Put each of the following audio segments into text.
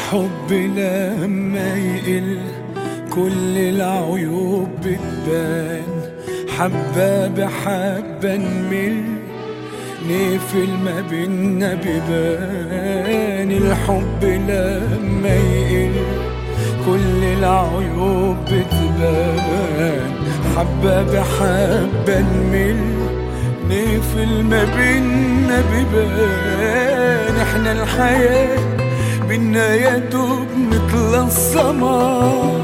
الحب لما يقل كل العيوب بتبان حبة بحبة نمل نقفل ما بينا بيبان الحب لما يقل كل العيوب بتبان حبة بحبة نمل نقفل ما بينا بيبان احنا الحياة بينا يا دوب مثل السماء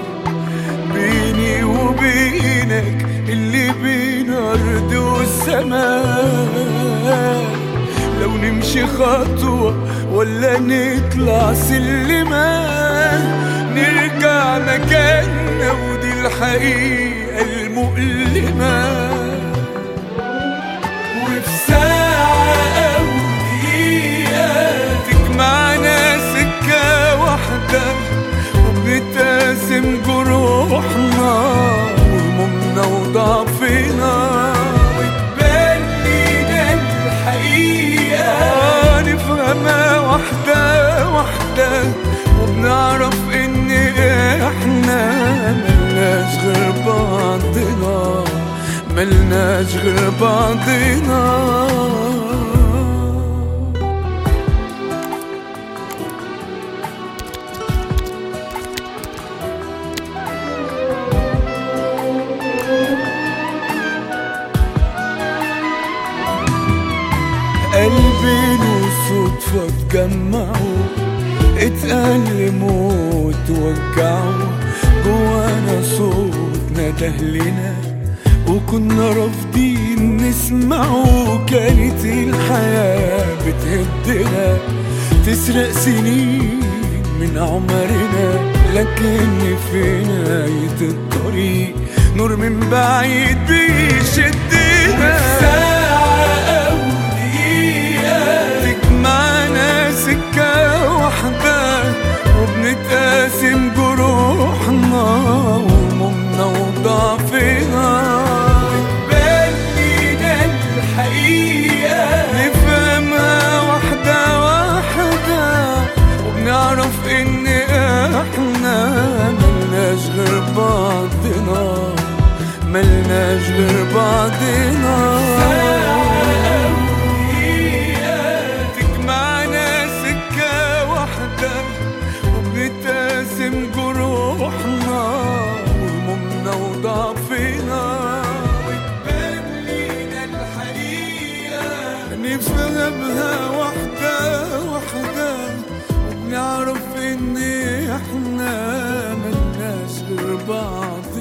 بيني وبينك اللي بين أرض والسماء لو نمشي خطوة ولا نطلع سلمة نرجع مكاننا ودي الحقيقة المؤلمة وفي ساعة أو دقيقة تجمعنا سكة واحدة وبنتقاسم جروحنا وهمومنا وضعفنا وتبان لينا الحقيقة نفهمها واحدة واحدة وبنعرف إن إحنا ملناش غير بعضنا ملناش غير بعضنا قلبين وصدفة اتجمعوا اتألموا وتوجعوا جوانا صوت نده لنا وكنا رافضين نسمعه كانت الحياة بتهدنا تسرق سنين من عمرنا لكن في نهاية الطريق نور من بعيد بيشدنا ساعة أو دقيقة تجمعنا سكة واحدة وبنتقاسم جروحنا وهمومنا وضعفنا بتبان لينا الحقيقة نفهمها واحدة واحدة وبنعرف إن إحنا ملناش غير بعضنا ملناش غير بعضنا تجمعنا سكة واحدة وبنتقاسم جروحنا وهمومنا وضعفنا وتبان لينا الحقيقة نفهمها واحدة واحدة وبنعرف إن إحنا ملناش غير بعض